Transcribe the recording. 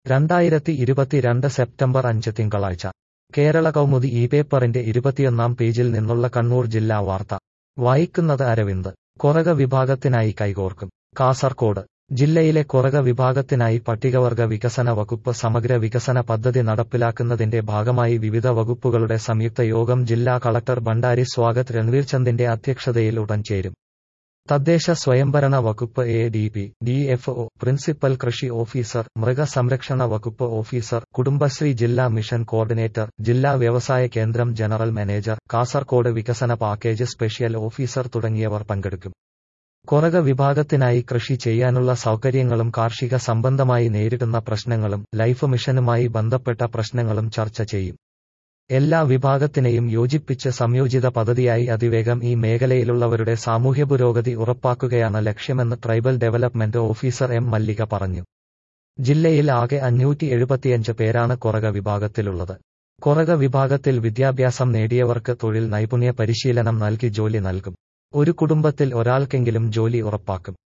രണ്ടായിരത്തി ഇരുപത്തിരണ്ട് സെപ്റ്റംബർ അഞ്ച് തിങ്കളാഴ്ച കേരള കൗമുദി ഈ പേപ്പറിന്റെ ഇരുപത്തിയൊന്നാം പേജിൽ നിന്നുള്ള കണ്ണൂർ ജില്ലാ വാർത്ത വായിക്കുന്നത് അരവിന്ദ് കൊറക വിഭാഗത്തിനായി കൈകോർക്കും കാസർകോട് ജില്ലയിലെ കൊറക വിഭാഗത്തിനായി പട്ടികവർഗ വികസന വകുപ്പ് സമഗ്ര വികസന പദ്ധതി നടപ്പിലാക്കുന്നതിന്റെ ഭാഗമായി വിവിധ വകുപ്പുകളുടെ സംയുക്ത യോഗം ജില്ലാ കളക്ടർ ഭണ്ഡാരി സ്വാഗത് രൺവീർചന്ദിന്റെ അധ്യക്ഷതയിൽ ഉടൻ ചേരും തദ്ദേശ സ്വയംഭരണ വകുപ്പ് A D P D F O principal കൃഷി ഓഫീസർ മൃഗസംരക്ഷണ വകുപ്പ് ഓഫീസർ കുടുംബശ്രീ ജില്ലാ മിഷൻ കോർഡിനേറ്റർ ജില്ലാ വ്യവസായ കേന്ദ്രം ജനറൽ മാനേജർ കാസർകോട് വികസന പാക്കേജ് സ്പെഷ്യൽ ഓഫീസർ തുടങ്ങിയവർ പങ്കെടുക്കും കൊറക വിഭാഗത്തിനായി കൃഷി ചെയ്യാനുള്ള സൗകര്യങ്ങളും കാർഷിക സംബന്ധമായി നേരിടുന്ന പ്രശ്നങ്ങളും ലൈഫ് മിഷനുമായി ബന്ധപ്പെട്ട പ്രശ്നങ്ങളും ചർച്ച ചെയ്യും എല്ലാ വിഭാഗത്തിനെയും യോജിപ്പിച്ച് സംയോജിത പദ്ധതിയായി അതിവേഗം ഈ മേഖലയിലുള്ളവരുടെ സാമൂഹ്യ പുരോഗതി ഉറപ്പാക്കുകയാണ് ലക്ഷ്യമെന്ന് tribal development officer M Mallika പറഞ്ഞു ജില്ലയിൽ ആകെ അഞ്ഞൂറ്റി എഴുപത്തിയഞ്ച് പേരാണ് കൊറക വിഭാഗത്തിലുള്ളത് കൊറക വിഭാഗത്തിൽ വിദ്യാഭ്യാസം നേടിയവർക്ക് തൊഴിൽ നൈപുണ്യ പരിശീലനം നൽകി ജോലി നൽകും ഒരു കുടുംബത്തിൽ ഒരാൾക്കെങ്കിലും ജോലി ഉറപ്പാക്കും